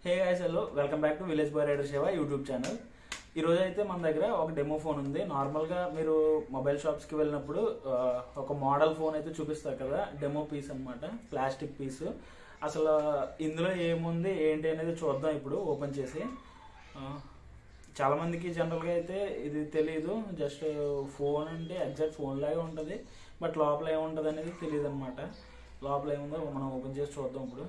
hey guys hello welcome back to village boy rider సేవ YouTube channel ఈ రోజు అయితే మన దగ్గర ఒక డెమో ఫోన్ ఉంది నార్మల్గా మీరు మొబైల్ షాప్స్కి వెళ్ళినప్పుడు ఆ, ఒక మోడల్ ఫోన్ అయితే చూపిస్తారు కదా డెమో పీస్ అన్నమాట ప్లాస్టిక్ పీస్ అసలు ఇందులో ఏముంది ఏంటి అనేది చూద్దాం ఇప్పుడు ఓపెన్ చేసి ఆ, చాలా మందికి జనరల్గా అయితే ఇది తెలియదు జస్ట్ ఫోన్ అంటే ఎగ్జాక్ట్ ఫోన్ లాగే ఉంటుంది బట్ లోపల ఏముంటుంది అనేది తెలియదు అనమాట లోపల ఏముందో మనం ఓపెన్ చేసి చూద్దాం ఇప్పుడు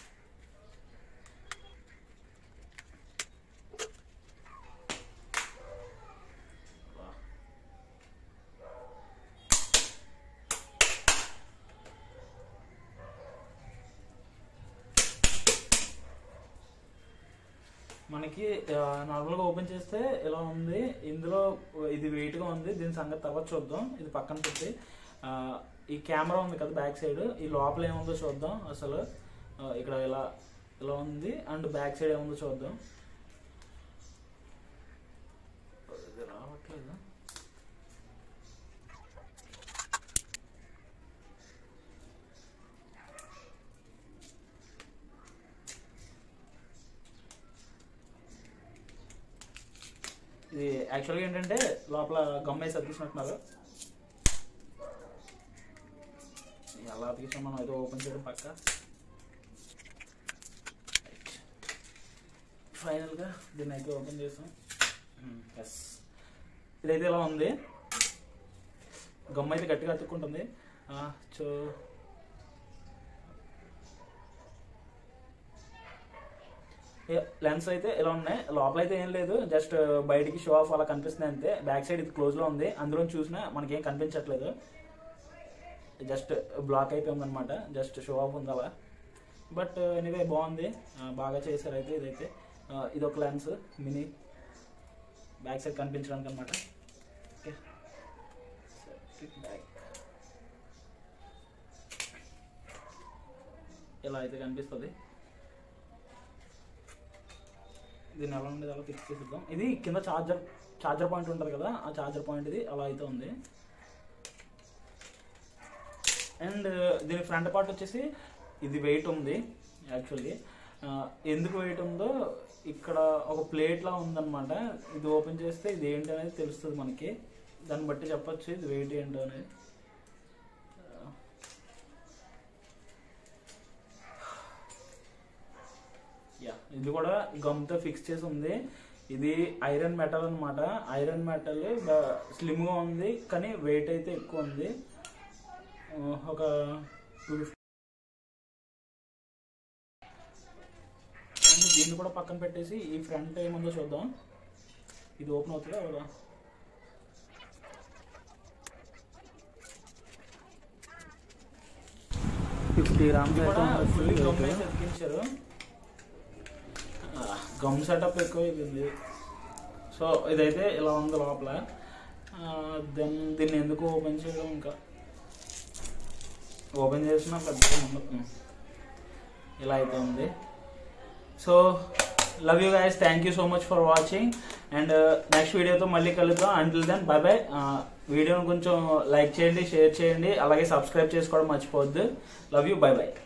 మనకి నార్మల్గా ఓపెన్ చేస్తే ఇలా ఉంది ఇందులో ఇది వెయిట్ గా ఉంది దీని సంగతి తర్వాత చూద్దాం ఇది పక్కన పెట్టి ఆ, ఈ కెమెరా ఉంది కదా బ్యాక్ సైడ్ ఈ లోపల ఏముందో చూద్దాం అసలు ఆ, ఇక్కడ ఇలా ఇలా ఉంది అండ్ బ్యాక్ సైడ్ ఏముందో చూద్దాం ఇది రావట్లేదు ఇది యాక్చువల్గా ఏంటంటే లోపల గమ్మే సర్దిస్తున్నట్టున్నారు ఎలా అతికించాం మనం ఏదో ఓపెన్ చేయడం పక్క ఫైనల్గా దీన్ని అయితే ఓపెన్ చేసాం ఎస్ ఇదైతే ఇలా ఉంది గమ్ అయితే గట్టిగా అతుక్కుంటుంది సో లెన్స్ అయితే ఇలా ఉన్నాయి లోపల అయితే ఏం లేదు జస్ట్ బయటికి షో ఆఫ్ అలా కనిపిస్తుంది అంతే బ్యాక్ సైడ్ ఇది క్లోజ్ లో ఉంది అందులో చూసినా మనకేం కనిపించట్లేదు జస్ట్ బ్లాక్ అయిపోయింది అనమాట జస్ట్ షో ఆఫ్ ఉంది అలా బట్ ఎనీవే బాగుంది ఆ, బాగా చేశారు అయితే ఇదైతే ఆ, ఇది ఒక లెన్స్ మినీ బ్యాక్ సైడ్ కనిపించడానికి అనమాట ఓకే బ్యాక్ ఇలా అయితే కనిపిస్తుంది దీన్ని ఎలా ఉండేది అలా ఫిక్స్ చేసిద్దాం ఇది కింద చార్జర్ చార్జర్ పాయింట్ ఉంటుంది కదా ఆ చార్జర్ పాయింట్ ఇది అలా అయితే ఉంది అండ్ దీని ఫ్రంట్ పార్ట్ వచ్చేసి ఇది వెయిట్ ఉంది యాక్చువల్లీ ఎందుకు వెయిట్ ఉందో ఇక్కడ ఒక ప్లేట్ లా ఉందన్నమాట ఇది ఓపెన్ చేస్తే ఇది ఏంటి అనేది తెలుస్తుంది మనకి దాన్ని బట్టి చెప్పొచ్చు ఇది వెయిట్ ఏంటో అనేది యా ఇది కూడా గమ్తో ఫిక్స్ చేసి ఉంది ఇది ఐరన్ మెటల్ అన్నమాట ఐరన్ మెటల్ స్లిమ్ గా ఉంది కానీ వెయిట్ అయితే ఎక్కువ ఉంది ఆ, ఒక టూ ఫిఫ్టీ దీన్ని కూడా పక్కన పెట్టేసి ఈ ఫ్రంట్ ఏముందో చూద్దాం ఇది ఓపెన్ అవుతుందా అవదా ఫిఫ్టీ గ్రామ్స్ కూడా ఫుల్ గమ్ అయితే వేసి అతికించారు గమ్ సెటప్ ఎక్కువ అయిపోయింది సో ఇదైతే ఇలా ఉంది లోపల దెన్ దీన్ని ఎందుకు ఓపెన్ చేయడం ఇంకా ఓపెన్ చేసినా పెద్దగా ఉండదు ఇలా అయితే ఉంది so love you guys thank you so much for watching and next వీడియోతో మళ్ళీ కలుద్దాం అంటిల్ దెన్ బై బై వీడియోని కొంచెం లైక్ చేయండి షేర్ చేయండి అలాగే సబ్స్క్రైబ్ చేసుకోవడం మర్చిపోవద్దు లవ్ యూ బై బై